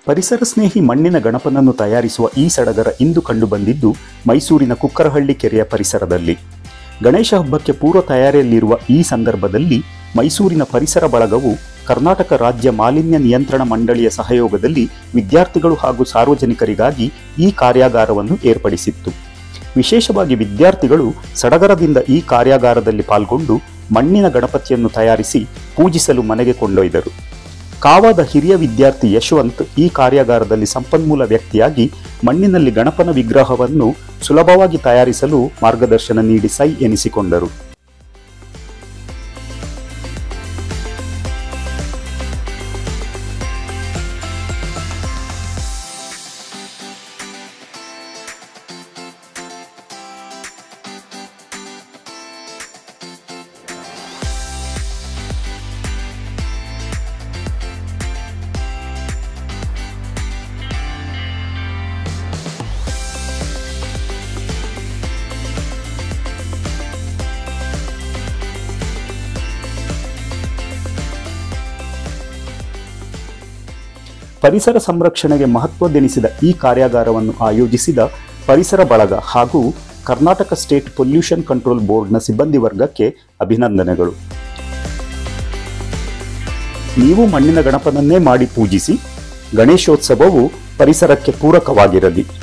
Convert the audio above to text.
ಪರಿಸರ ಸ್ನೇಹಿ ಮಣ್ಣಿನ ಗಣಪನನ್ನು ತಯಾರಿಸುವ ಈ ಸಡಗರ ಇಂದು ಕಂಡುಬಂದಿದ್ದು ಮೈಸೂರಿನ ಕುಕ್ಕರಹಳ್ಳಿ ಕೆರೆಯ ಪರಿಸರದಲ್ಲಿ ಗಣೇಶ ಹಬ್ಬಕ್ಕೆ ಪೂರ್ವ ತಯಾರಿಯಲ್ಲಿರುವ ಈ ಸಂದರ್ಭದಲ್ಲಿ ಮೈಸೂರಿನ ಪರಿಸರ ಬಳಗವು ಕರ್ನಾಟಕ ರಾಜ್ಯ ಮಾಲಿನ್ಯ ನಿಯಂತ್ರಣ ಮಂಡಳಿಯ ಸಹಯೋಗದಲ್ಲಿ ವಿದ್ಯಾರ್ಥಿಗಳು ಹಾಗೂ ಸಾರ್ವಜನಿಕರಿಗಾಗಿ ಈ ಕಾರ್ಯಾಗಾರವನ್ನು ಏರ್ಪಡಿಸಿತ್ತು ವಿಶೇಷವಾಗಿ ವಿದ್ಯಾರ್ಥಿಗಳು ಸಡಗರದಿಂದ ಈ ಕಾರ್ಯಾಗಾರದಲ್ಲಿ ಪಾಲ್ಗೊಂಡು ಮಣ್ಣಿನ ಗಣಪತಿಯನ್ನು ತಯಾರಿಸಿ ಪೂಜಿಸಲು ಮನೆಗೆ ಕೊಂಡೊಯ್ದರು ಕಾವಾದ ಹಿರಿಯ ವಿದ್ಯಾರ್ಥಿ ಯಶವಂತ್ ಈ ಕಾರ್ಯಾಗಾರದಲ್ಲಿ ಸಂಪನ್ಮೂಲ ವ್ಯಕ್ತಿಯಾಗಿ ಮಣ್ಣಿನಲ್ಲಿ ಗಣಪನ ವಿಗ್ರಹವನ್ನು ಸುಲಭವಾಗಿ ತಯಾರಿಸಲು ಮಾರ್ಗದರ್ಶನ ನೀಡಿ ಸೈ ಎನಿಸಿಕೊಂಡರು ಪರಿಸರ ಸಂರಕ್ಷಣೆಗೆ ಮಹತ್ವದೆನಿಸಿದ ಈ ಕಾರ್ಯಾಗಾರವನ್ನು ಆಯೋಜಿಸಿದ ಪರಿಸರ ಬಳಗ ಹಾಗೂ ಕರ್ನಾಟಕ ಸ್ಟೇಟ್ ಪೊಲ್ಯೂಷನ್ ಕಂಟ್ರೋಲ್ ಬೋರ್ಡ್ನ ಸಿಬ್ಬಂದಿ ವರ್ಗಕ್ಕೆ ಅಭಿನಂದನೆಗಳು ನೀವು ಮಣ್ಣಿನ ಗಣಪನನ್ನೇ ಮಾಡಿ ಪೂಜಿಸಿ ಗಣೇಶೋತ್ಸವವು ಪರಿಸರಕ್ಕೆ ಪೂರಕವಾಗಿರಲಿ